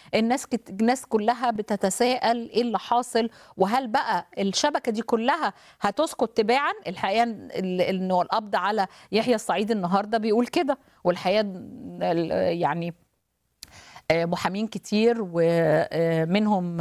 الناس كت... الناس كلها بتتساءل ايه اللي حاصل وهل بقى الشبكه دي كلها هتسقط تباعا الحقيقه ال- انه القبض على يحيى الصعيد النهارده بيقول كده والحقيقه ال- يعني آه، محامين كتير ومنهم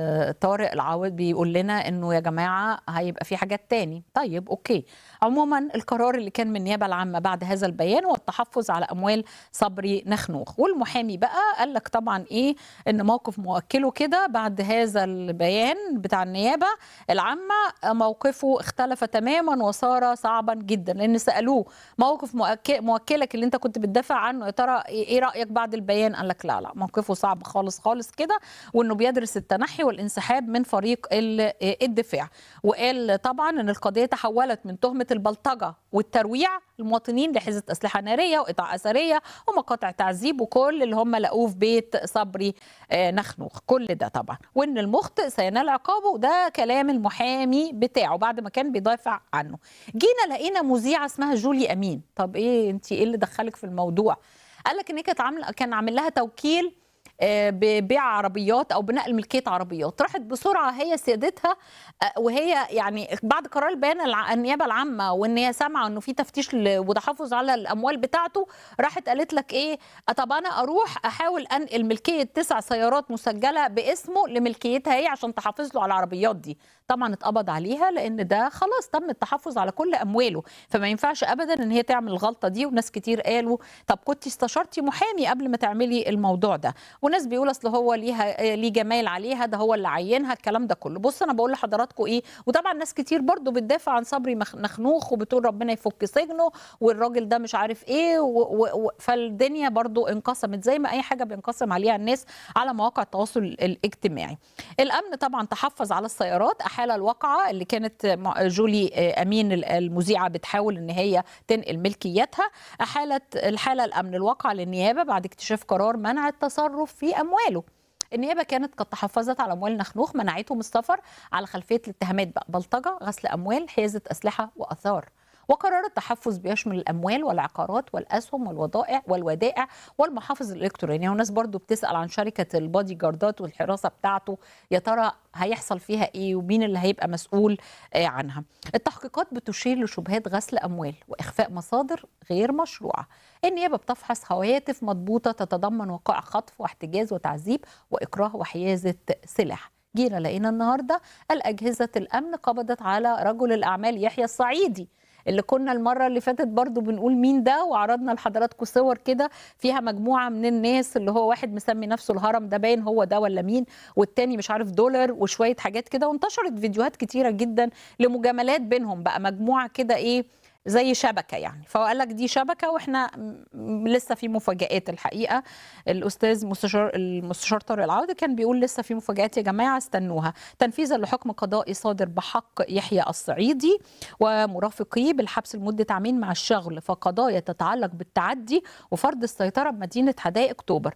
طارق العوض بيقول لنا انه يا جماعه هيبقى في حاجات تاني طيب اوكي عموما القرار اللي كان من النيابه العامه بعد هذا البيان هو التحفظ على اموال صبري نخنوخ والمحامي بقى قال لك طبعا ايه ان موقف موكله كده بعد هذا البيان بتاع النيابه العامه موقفه اختلف تماما وصار صعبا جدا لان سالوه موقف مؤك- موكلك اللي انت كنت بتدافع عنه يا ترى ايه رايك بعد البيان قال لك لا لا موقفه صعب خالص خالص كده وانه بيدرس التنحي والانسحاب من فريق ال- الدفاع وقال طبعا ان القضيه تحولت من تهمه البلطجه والترويع المواطنين لحزه اسلحه ناريه وقطع اثريه ومقاطع تعذيب وكل اللي هم لقوه في بيت صبري آه، نخنوخ كل ده طبعا وان المخطئ سينال عقابه ده كلام المحامي بتاعه بعد ما كان بيدافع عنه جينا لقينا مذيعه اسمها جولي امين طب ايه انت ايه اللي دخلك في الموضوع قال لك ان هي كانت عامله كان عامل لها توكيل آه، ببيع عربيات او بنقل ملكيه عربيات راحت بسرعه هي سيادتها آه، وهي يعني بعد قرار البيان الع- النيابه العامه وان هي سامعه انه في تفتيش ل- وتحفظ على الاموال بتاعته راحت قالت لك ايه آه، طب انا اروح احاول انقل ملكيه تسع سيارات مسجله باسمه لملكيتها هي عشان تحافظ له على العربيات دي طبعا اتقبض عليها لان ده خلاص تم التحفظ على كل امواله فما ينفعش ابدا ان هي تعمل الغلطه دي وناس كتير قالوا طب كنت استشرتي محامي قبل ما تعملي الموضوع ده وناس بيقول اصل هو ليها ليه جمال عليها ده هو اللي عينها الكلام ده كله بص انا بقول لحضراتكم ايه وطبعا ناس كتير برضو بتدافع عن صبري مخ- نخنوخ وبتقول ربنا يفك سجنه والراجل ده مش عارف ايه و... و... و... فالدنيا برضو انقسمت زي ما اي حاجه بينقسم عليها الناس على مواقع التواصل الاجتماعي الامن طبعا تحفظ على السيارات احال الواقعه اللي كانت مع- جولي آه، امين ال- المذيعه بتحاول ان هي تنقل ملكيتها احالت الحاله الامن الواقعه للنيابه بعد اكتشاف قرار منع التصرف في امواله النيابه كانت قد تحفظت على اموال نخنوخ منعته من السفر على خلفيه الاتهامات بقى بلطجه غسل اموال حيازه اسلحه واثار وقرار التحفظ بيشمل الاموال والعقارات والاسهم والودائع والودائع والمحافظ الالكترونيه وناس برضو بتسال عن شركه البادي جاردات والحراسه بتاعته يا ترى هيحصل فيها ايه ومين اللي هيبقى مسؤول آه، عنها التحقيقات بتشير لشبهات غسل اموال واخفاء مصادر غير مشروعه النيابه بتفحص هواتف مضبوطه تتضمن وقائع خطف واحتجاز وتعذيب واكراه وحيازه سلاح جينا لقينا النهارده الاجهزه الامن قبضت على رجل الاعمال يحيى الصعيدي اللي كنا المره اللي فاتت برضو بنقول مين ده وعرضنا لحضراتكم صور كده فيها مجموعه من الناس اللي هو واحد مسمي نفسه الهرم ده باين هو ده ولا مين والتاني مش عارف دولار وشويه حاجات كده وانتشرت فيديوهات كتيره جدا لمجاملات بينهم بقى مجموعه كده ايه زي شبكه يعني فهو قال لك دي شبكه واحنا م- لسه في مفاجات الحقيقه الاستاذ مستشار المستشار طارق العوضي كان بيقول لسه في مفاجات يا جماعه استنوها تنفيذا لحكم قضائي صادر بحق يحيى الصعيدي ومرافقيه بالحبس لمده عامين مع الشغل فقضايا تتعلق بالتعدي وفرض السيطره بمدينه حدائق اكتوبر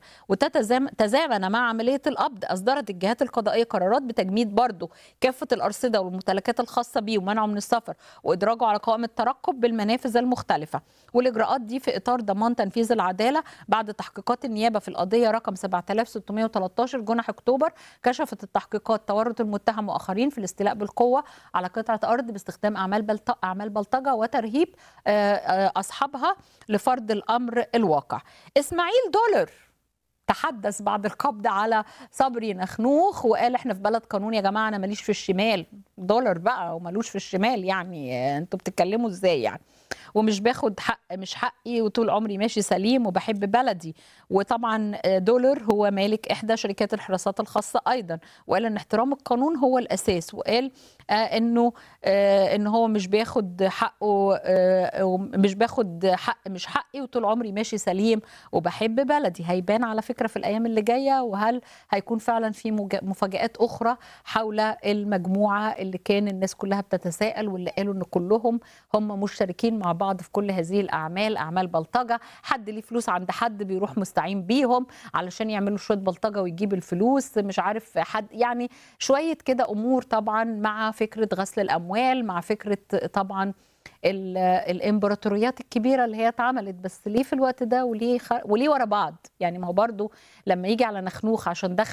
وتتزامن مع عمليه القبض اصدرت الجهات القضائيه قرارات بتجميد برضه كافه الارصده والممتلكات الخاصه بيه ومنعه من السفر وادراجه على قوائم الترقب بالمنافذ المختلفه والاجراءات دي في اطار ضمان تنفيذ العداله بعد تحقيقات النيابه في القضيه رقم 7613 جنح اكتوبر كشفت التحقيقات تورط المتهم واخرين في الاستيلاء بالقوه على قطعه ارض باستخدام اعمال بلط... اعمال بلطجه وترهيب آه، آه، اصحابها لفرض الامر الواقع اسماعيل دولار تحدث بعد القبض على صبري نخنوخ وقال احنا في بلد قانون يا جماعه انا ماليش في الشمال دولار بقى ومالوش في الشمال يعني آه، انتوا بتتكلموا ازاي يعني ومش باخد حق مش حقي وطول عمري ماشي سليم وبحب بلدي وطبعا آه، دولار هو مالك احدى شركات الحراسات الخاصه ايضا وقال ان احترام القانون هو الاساس وقال آه انه آه ان هو مش بياخد حقه آه مش باخد حق مش حقي وطول عمري ماشي سليم وبحب بلدي هيبان على فكره في الايام اللي جايه وهل هيكون فعلا في مج- مفاجات اخرى حول المجموعه اللي كان الناس كلها بتتساءل واللي قالوا ان كلهم هم مشتركين مع بعض في كل هذه الاعمال اعمال بلطجه حد ليه فلوس عند حد بيروح مستعين بيهم علشان يعملوا شويه بلطجه ويجيب الفلوس مش عارف حد يعني شويه كده امور طبعا مع فكره غسل الاموال مع فكره طبعا ال- الامبراطوريات الكبيره اللي هي اتعملت بس ليه في الوقت ده وليه خ... وليه ورا بعض يعني ما هو برضو لما يجي على نخنوخ عشان دخل